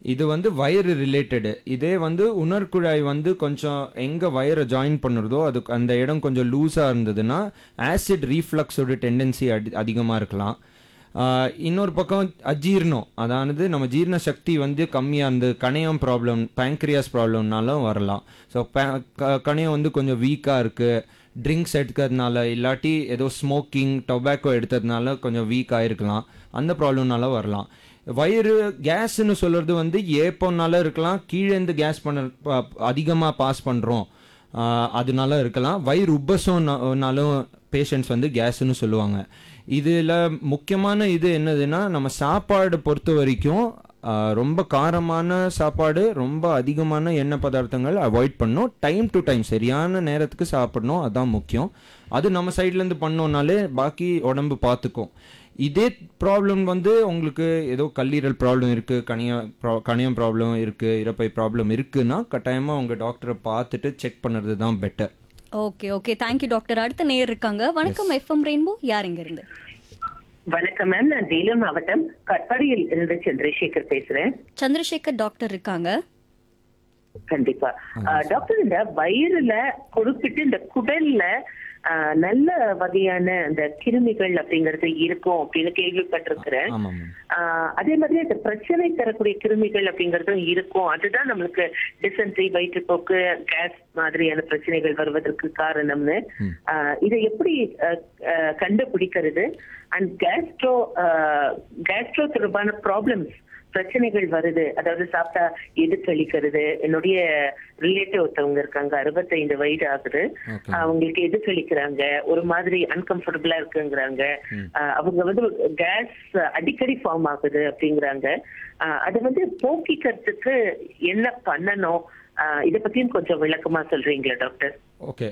இது வந்து வயிறு ரிலேட்டடு இதே வந்து உணர்குழாய் வந்து கொஞ்சம் எங்கே வயிறை ஜாயின் பண்ணுறதோ அது அந்த இடம் கொஞ்சம் லூஸாக இருந்ததுன்னா ஆசிட் ரீஃப்ளக்ஸோட டெண்டன்சி அடி அதிகமாக இருக்கலாம் ஆஹ் இன்னொரு பக்கம் அஜீர்ணம் அதானது நம்ம ஜீரண சக்தி வந்து கம்மியாக இருந்து கணையம் ப்ராப்ளம் பேங்க்ரியாஸ் ப்ராப்ளம்னாலும் வரலாம் ஸோ கணையம் வந்து கொஞ்சம் வீக்காக இருக்குது ட்ரிங்க்ஸ் எடுக்கிறதுனால இல்லாட்டி ஏதோ ஸ்மோக்கிங் டொபாக்கோ எடுத்ததுனால கொஞ்சம் வீக் ஆயிருக்கலாம் அந்த ப்ராப்ளம்னால வரலாம் வயிறு கேஸ்ன்னு சொல்கிறது வந்து ஏப்பம்னால இருக்கலாம் கீழேருந்து கேஸ் பண்ண அதிகமாக பாஸ் பண்ணுறோம் அதனால இருக்கலாம் வயிறு உப்பசம்னாலும் பேஷண்ட்ஸ் வந்து கேஸ்ன்னு சொல்லுவாங்க இதில் முக்கியமான இது என்னதுன்னா நம்ம சாப்பாடு பொறுத்த வரைக்கும் ஆஹ், ரொம்ப காரமான சாப்பாடு ரொம்ப அதிகமான எண்ணெய் பதார்த்தங்கள் அவாய்ட் பண்ணணும் டைம் டு டைம் சரியான நேரத்துக்கு சாப்பிடணும் அதான் முக்கியம் அது நம்ம சைட்லேருந்து பண்ணோம்னாலே பாக்கி உடம்பு பார்த்துக்கும் இதே ப்ராப்ளம் வந்து உங்களுக்கு ஏதோ கல்லீரல் ப்ராப்ளம் இருக்குது கணிய ப்ரா கணியம் ப்ராப்ளம் இருக்குது இறப்பை ப்ராப்ளம் இருக்குன்னா கட்டாயமாக உங்கள் டாக்டரை பார்த்துட்டு செக் பண்ணுறது தான் better okay okay thank you doctor அடுத்த நேர் இருக்காங்க வணக்கம் எஃப்எம் ரெயின்போ யார் இங்க இருந்து வணக்கம் மேம் நான் வேலூர் மாவட்டம் கட்பாடியில் இருந்து சந்திரசேகர் பேசுறேன் சந்திரசேகர் டாக்டர் இருக்காங்க கண்டிப்பா ஆஹ் டாக்டர் இந்த வயிறுல குறிப்பிட்டு இந்த குடல்ல ஆஹ் நல்ல வகையான அந்த கிருமிகள் அப்படிங்கறது இருக்கும் அப்படின்னு கேள்விப்பட்டிருக்கிறேன் ஆமாம் மேம் ஆஹ் அதே மாதிரி அந்த பிரச்சனை தரக்கூடிய கிருமிகள் அப்படிங்கறதும் இருக்கும் அதுதான் நம்மளுக்கு டிசென்ட்ரி வயிற்றுப்போக்கு கேஸ் மாதிரியான பிரச்சனைகள் வருவதற்கு காரணம்னு ஆஹ் இதை எப்படி ஆஹ் ஆஹ் கண்டுபிடிக்கிறது அண்ட் கேஸ்ட்ரோ கேஸ்ட்ரோ தொடர்பான ப்ராப்ளம்ஸ் பிரச்சனைகள் வருது அதாவது சாப்பிட்டா எது கழிக்கிறது என்னுடைய ரிலேட்டிவ் ஒருத்தவங்க இருக்காங்க அறுபத்தைந்து வயது ஆகுது Okay. அவங்களுக்கு எது கழிக்கிறாங்க ஒரு மாதிரி அன்கம்ஃபர்டபுளா இருக்குங்கிறாங்க ஆஹ் அவங்க வந்து கேஸ் அடிக்கடி ஃபார்ம் ஆகுது அப்படிங்கிறாங்க ஆஹ் அதை வந்து போக்கிக்கிறதுக்கு என்ன பண்ணணும் ஆஹ் இத பத்தியும் கொஞ்சம் விளக்கமா சொல்றீங்களா டாக்டர் ஓகே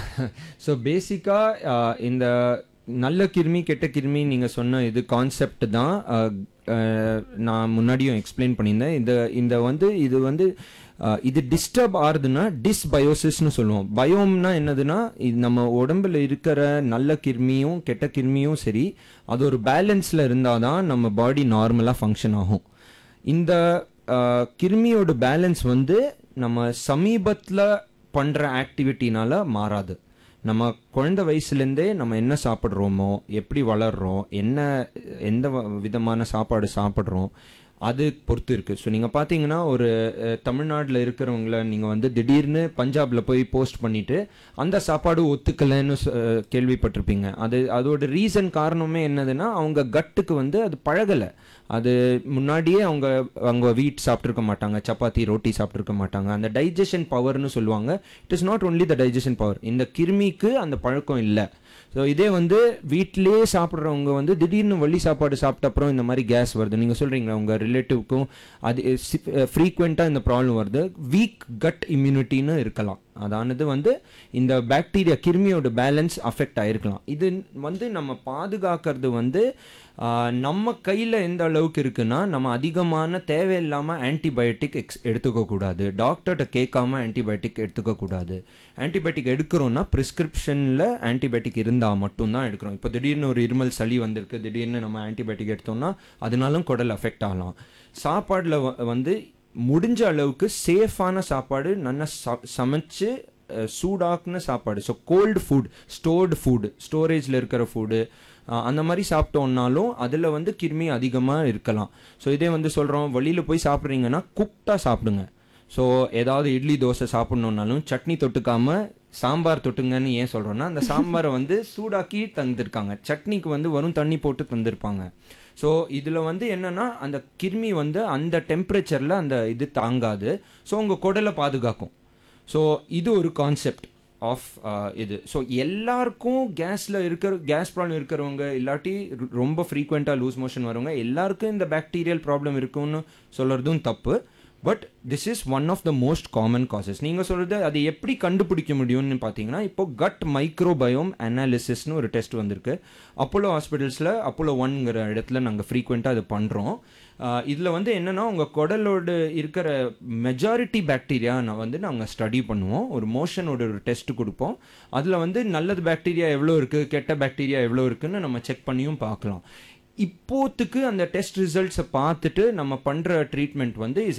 ஸோ பேசிக்காக இந்த நல்ல கிருமி கெட்ட கிருமி நீங்கள் சொன்ன இது கான்செப்ட் தான் அஹ், அஹ், நான் முன்னாடியும் எக்ஸ்பிளைன் பண்ணியிருந்தேன் இந்த இந்த வந்து இது வந்து அஹ், இது டிஸ்டர்ப் ஆகுதுன்னா டிஸ்பயோசிஸ்னு சொல்லுவோம் பயோம்னா என்னதுன்னா இது நம்ம உடம்புல இருக்கிற நல்ல கிருமியும் கெட்ட கிருமியும் சரி அது ஒரு பேலன்ஸில் இருந்தால் தான் நம்ம பாடி நார்மலாக ஃபங்க்ஷன் ஆகும் இந்த அஹ், கிருமியோட பேலன்ஸ் வந்து நம்ம சமீபத்தில் பண்ணுற ஆக்டிவிட்டினால மாறாது நம்ம குழந்தை வயசுலேருந்தே நம்ம என்ன சாப்பிட்றோமோ எப்படி வளர்றோம் என்ன எந்த வ- விதமான சாப்பாடு சாப்பிட்றோம் அது பொறுத்து இருக்குது ஸோ நீங்கள் பார்த்தீங்கன்னா ஒரு தமிழ்நாட்டில் இருக்கிறவங்கள நீங்கள் வந்து திடீர்னு பஞ்சாபில் போய் போஸ்ட் பண்ணிவிட்டு அந்த சாப்பாடு ஒத்துக்கலைன்னு சொ- அஹ், கேள்விப்பட்டிருப்பீங்க அது அதோட ரீசன் காரணமே என்னதுன்னா அவங்க கட்டுக்கு வந்து அது பழகலை அது முன்னாடியே அவங்க அவங்க வீட் சாப்பிட்ருக்க மாட்டாங்க சப்பாத்தி ரோட்டி சாப்பிட்ருக்க மாட்டாங்க அந்த டைஜஷன் பவர்னு சொல்லுவாங்க it is not only the digestion power இந்த கிருமிக்கு அந்த பழக்கம் இல்லை ஸோ இதே வந்து வீட்டிலேயே சாப்பிட்றவங்க வந்து திடீர்னு வள்ளி சாப்பாடு சாப்பிட்ட அப்புறம் இந்த மாதிரி கேஸ் வருது நீங்கள் சொல்கிறீங்களா உங்கள் ரிலேட்டிவ்க்கும் அது ஃப்ரீக்வெண்ட்டாக இந்த ப்ராப்ளம் வருது வீக் கட் இம்யூனிட்டின்னு இருக்கலாம் அதானது வந்து இந்த பாக்டீரியா கிருமியோட பேலன்ஸ் அஃபெக்ட் ஆயிருக்கலாம் இது வந்து நம்ம பாதுகாக்கிறது வந்து ஆஹ், நம்ம கையில் எந்த அளவுக்கு இருக்குன்னா நம்ம அதிகமான தேவையில்லாமல் ஆன்டிபயோட்டிக் எக்ஸ் எடுத்துக்கக்கூடாது டாக்டர்கிட்ட கேட்காம ஆன்டிபயோட்டிக் எடுத்துக்கக்கூடாது ஆன்டிபயோட்டிக் எடுக்கிறோன்னா ப்ரிஸ்கிரிப்ஷனில் ஆன்டிபயோட்டிக் இருந்தால் மட்டும்தான் எடுக்கிறோம் இப்போ திடீர்னு ஒரு இருமல் சளி வந்திருக்கு திடீர்னு நம்ம ஆன்டிபயோட்டிக் எடுத்தோம்னா அதனாலும் குடல் அஃபெக்ட் ஆகலாம் சாப்பாடில் வந்து முடிஞ்ச அளவுக்கு சேஃபான சாப்பாடு நல்லா ச- சமைச்சு அஹ், சூடாக்குன சாப்பாடு so cold food stored food ஸ்டோரேஜில் இருக்கிற ஃபுட்டு அந்த மாதிரி சாப்பிட்டோம்னாலும் அதில் வந்து கிருமி அதிகமாக இருக்கலாம் ஸோ இதே வந்து சொல்கிறோம் வெளியில் போய் சாப்பிட்றீங்கன்னா குக்டாக சாப்பிடுங்க ஸோ ஏதாவது இட்லி தோசை சாப்பிட்ணுன்னாலும் சட்னி தொட்டுக்காம சாம்பார் தொட்டுங்கன்னு ஏன் சொல்கிறோன்னா அந்த சாம்பாரை வந்து சூடாக்கி தந்திருக்காங்க சட்னிக்கு வந்து வரும் தண்ணி போட்டு தந்திருப்பாங்க ஸோ இதில் வந்து என்னன்னா அந்த கிருமி வந்து அந்த டெம்பரேச்சரில் அந்த இது தாங்காது ஸோ உங்கள் குடலை பாதுகாக்கும் ஸோ இது ஒரு கான்செப்ட் ஆஃப் இது ஸோ எல்லாருக்கும் கேஸில் இருக்கிற கேஸ் ப்ராப்ளம் இருக்கிறவங்க இல்லாட்டி ரொ- ரொம்ப ஃப்ரீக்வெண்ட்டாக லூஸ் மோஷன் வரவங்க எல்லாருக்கும் இந்த பாக்டீரியல் ப்ராப்ளம் இருக்குன்னு சொல்கிறதும் தப்பு but this is one of the most common causes நீங்கள் சொல்கிறது அது எப்படி கண்டுபிடிக்க முடியும்னு பார்த்தீங்கன்னா இப்போ கட் மைக்ரோபயோம் அனாலிசிஸ்னு ஒரு டெஸ்ட் வந்திருக்கு அப்போலோ ஹாஸ்பிட்டல்ஸில் அப்போலோ ஒன்ங்கிற இடத்துல நாங்கள் ஃப்ரீக்வெண்ட்டாக அது பண்ணுறோம் இதில் வந்து என்னென்னா உங்கள் குடலோடு இருக்கிற மெஜாரிட்டி பாக்டீரியா நான் வந்து நாங்கள் ஸ்டடி பண்ணுவோம் ஒரு மோஷனோட ஒரு டெஸ்ட் கொடுப்போம் அதில் வந்து நல்லது பாக்டீரியா எவ்வளோ இருக்குது கெட்ட பாக்டீரியா எவ்வளோ இருக்குன்னு நம்ம செக் பண்ணியும் பார்க்கலாம் இப்போத்துக்கு அந்த டெஸ்ட் ரிசல்ட்ஸை பார்த்துட்டு நம்ம பண்ணுற ட்ரீட்மெண்ட் வந்து இஸ்